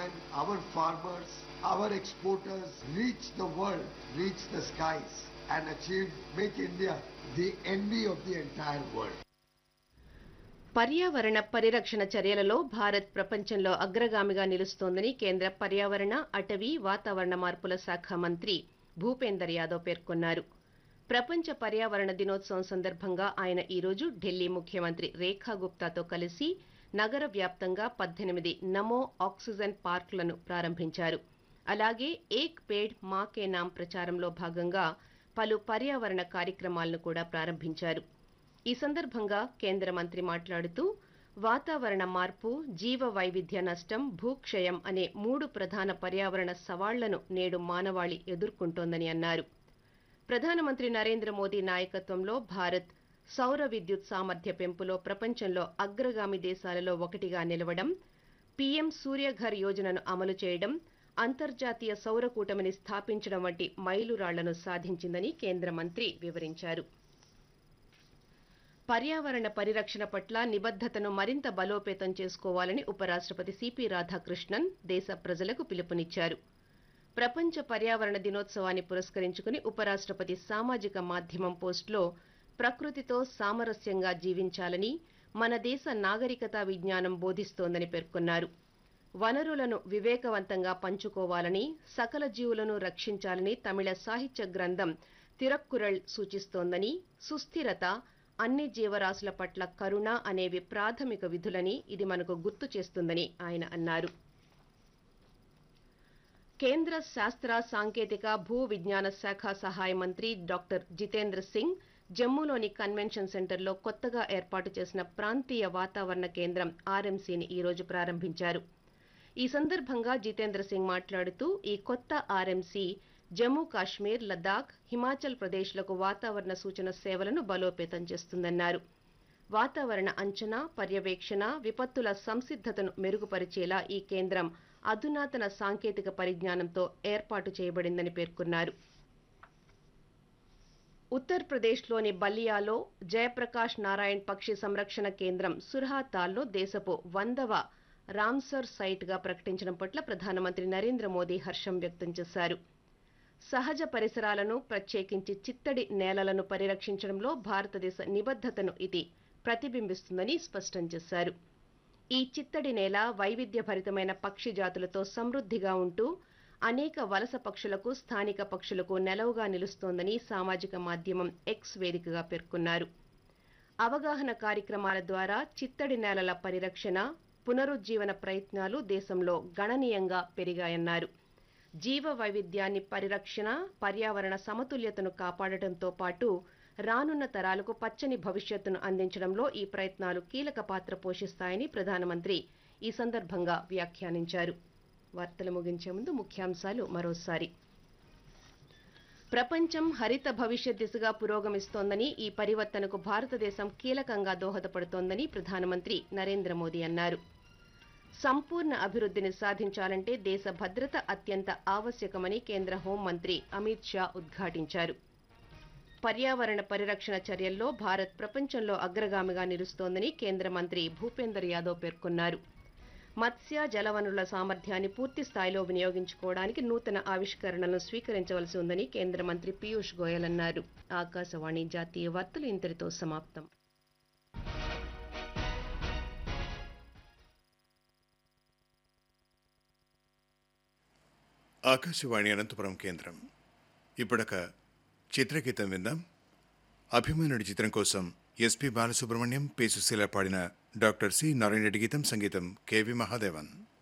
when our farmers, our exporters reach the world, reach the skies and achieve, make India the envy of the entire world. పర్యావరణ పరిరక్షణ చర్యలలో భారత్ ప్రపంచంలో అగ్రగామిగా నిలుస్తోందని కేంద్ర పర్యావరణ అటవీ వాతావరణ మార్పుల శాఖ మంత్రి భూపేందర్ యాదవ్ పేర్కొన్నారు ప్రపంచ పర్యావరణ దినోత్సవం సందర్భంగా ఆయన ఈరోజు ఢిల్లీ ముఖ్యమంత్రి రేఖా గుప్తాతో కలిసి నగర వ్యాప్తంగా పద్దెనిమిది నమో ఆక్సిజన్ పార్కులను ప్రారంభించారు అలాగే ఏక్ పేడ్ మా కే నామ్ ప్రచారంలో భాగంగా పలు పర్యావరణ కార్యక్రమాలను కూడా ప్రారంభించారు ఈ సందర్భంగా కేంద్ర మంత్రి మాట్లాడుతూ వాతావరణ మార్పు జీవ వైవిధ్య నష్టం భూక్షయం అనే మూడు ప్రధాన పర్యావరణ సవాళ్లను నేడు మానవాళి ఎదుర్కొంటోందని అన్నారు ప్రధానమంత్రి నరేంద్ర మోదీ నాయకత్వంలో భారత్ సౌర విద్యుత్ సామర్థ్య పెంపులో ప్రపంచంలో అగ్రగామి దేశాలలో ఒకటిగా నిలవడం పీఎం సూర్యఘర్ యోజనను అమలు చేయడం అంతర్జాతీయ సౌర కూటమిని స్థాపించడం వంటి మైలురాళ్లను సాధించిందని కేంద్ర మంత్రి వివరించారు పర్యావరణ పరిరక్షణ పట్ల నిబద్ధతను మరింత బలోపేతం చేసుకోవాలని ఉపరాష్ట్రపతి సిపి రాధాకృష్ణన్ దేశ ప్రజలకు పిలుపునిచ్చారు ప్రపంచ పర్యావరణ దినోత్సవాన్ని పురస్కరించుకుని ఉపరాష్ట్రపతి సామాజిక మాధ్యమం పోస్టులో ప్రకృతితో సామరస్యంగా జీవించాలని మన దేశ నాగరికతా విజ్ఞానం బోధిస్తోందని పేర్కొన్నారు వనరులను వివేకవంతంగా పంచుకోవాలని సకల జీవులను రక్షించాలని తమిళ సాహిత్య గ్రంథం తిరక్కురళ్ సూచిస్తోందని సుస్థిరత అన్ని జీవరాశుల పట్ల కరుణ అనేవి ప్రాథమిక విధులని ఇది మనకు గుర్తు చేస్తుందని ఆయన అన్నారు కేంద్ర శాస్త్ర సాంకేతిక భూ విజ్ఞాన శాఖ సహాయ మంత్రి డాక్టర్ జితేంద్ర సింగ్ జమ్మూలోని కన్వెన్షన్ సెంటర్లో కొత్తగా ఏర్పాటు చేసిన ప్రాంతీయ వాతావరణ కేంద్రం ఆర్ఎంసీని ఈ రోజు ప్రారంభించారు ఈ సందర్భంగా జితేంద్ర సింగ్ మాట్లాడుతూ ఈ కొత్త ఆర్ఎంసీ జమ్మూ కాశ్మీర్ లద్దాఖ్ హిమాచల్ ప్రదేశ్లకు వాతావరణ సూచన సేవలను బలోపేతం చేస్తుందన్నారు వాతావరణ అంచనా పర్యవేక్షణ విపత్తుల సంసిద్ధతను మెరుగుపరిచేలా ఈ కేంద్రం అధునాతన సాంకేతిక పరిజ్ఞానంతో ఏర్పాటు చేయబడిందని పేర్కొన్నారు ఉత్తరప్రదేశ్లోని బల్లియాలో జయప్రకాష్ నారాయణ్ పక్షి సంరక్షణ కేంద్రం సుర్హాతాల్లో దేశపు వందవ రామ్సర్ సైట్గా ప్రకటించడం పట్ల ప్రధానమంత్రి నరేంద్ర మోదీ హర్షం వ్యక్తం చేశారు సహజ పరిసరాలను ప్రత్యేకించి చిత్తడి నేలలను పరిరక్షించడంలో భారతదేశ నిబద్ధతను ఇది ప్రతిబింబిస్తుందని స్పష్టం చేశారు ఈ చిత్తడి నేల వైవిధ్యభరితమైన పక్షి జాతులతో సమృద్ధిగా ఉంటూ అనేక వలస పక్షులకు స్థానిక పక్షులకు నెలవుగా నిలుస్తోందని సామాజిక మాధ్యమం ఎక్స్ వేదికగా పేర్కొన్నారు అవగాహన కార్యక్రమాల ద్వారా చిత్తడి నేలల పరిరక్షణ పునరుజ్జీవన ప్రయత్నాలు దేశంలో గణనీయంగా పెరిగాయన్నారు జీవ వైవిధ్యాన్ని పరిరక్షణ పర్యావరణ సమతుల్యతను కాపాడటంతో పాటు రానున్న తరాలకు పచ్చని భవిష్యత్తును అందించడంలో ఈ ప్రయత్నాలు కీలక పాత్ర పోషిస్తాయని ప్రధానమంత్రి ఈ సందర్భంగా వ్యాఖ్యానించారు వార్తలు ముగించే ముందు ముఖ్యాంశాలు మరోసారి ప్రపంచం హరిత భవిష్యత్ దిశగా పురోగమిస్తోందని ఈ పరివర్తనకు భారతదేశం కీలకంగా దోహదపడుతోందని ప్రధానమంత్రి నరేంద్ర మోదీ అన్నారు సంపూర్ణ అభివృద్ధిని సాధించాలంటే దేశ భద్రత అత్యంత ఆవశ్యకమని కేంద్ర హోంమంత్రి అమిత్ షా ఉద్ఘాటించారు పర్యావరణ పరిరక్షణ చర్యల్లో భారత్ ప్రపంచంలో అగ్రగామిగా నిలుస్తోందని కేంద్ర మంత్రి భూపేందర్ యాదవ్ పేర్కొన్నారు మత్స్య జలవనరుల సామర్థ్యాన్ని పూర్తి స్థాయిలో వినియోగించుకోవడానికి నూతన ఆవిష్కరణలను స్వీకరించవలసి ఉందని కేంద్ర మంత్రి పీయూష్ గోయల్ అన్నారు ఆకాశవాణి జాతీయ వార్తలు ఇంతటితో సమాప్తం ఆకాశవాణి అనంతపురం కేంద్రం ఇప్పుడొక చిత్రగీతం విందాం అభిమన్యుడి చిత్రం కోసం ఎస్పి బాలసుబ్రహ్మణ్యం పి సుశీల పాడిన డాక్టర్ సి నారాయణ రెడ్డి గీతం సంగీతం కెవి మహాదేవన్